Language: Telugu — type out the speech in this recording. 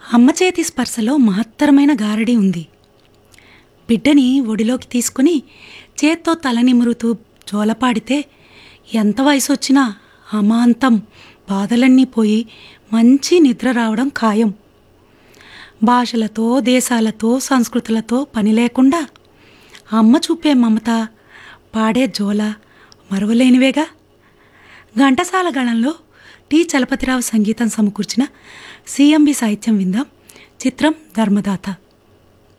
అమ్మ చేతి స్పర్శలో మహత్తరమైన గారడి ఉంది బిడ్డని ఒడిలోకి తీసుకుని చేత్తో తలనిమురుతూ జోలపాడితే ఎంత వయసు వచ్చినా అమాంతం బాధలన్నీ పోయి మంచి నిద్ర రావడం ఖాయం భాషలతో దేశాలతో సంస్కృతులతో పని లేకుండా అమ్మ చూపే మమత పాడే జోల మరువలేనివేగా ఘంటసాల గళంలో టి చలపతిరావు సంగీతం సమకూర్చిన సిఎంబి సాహిత్యం విందాం చిత్రం ధర్మదాత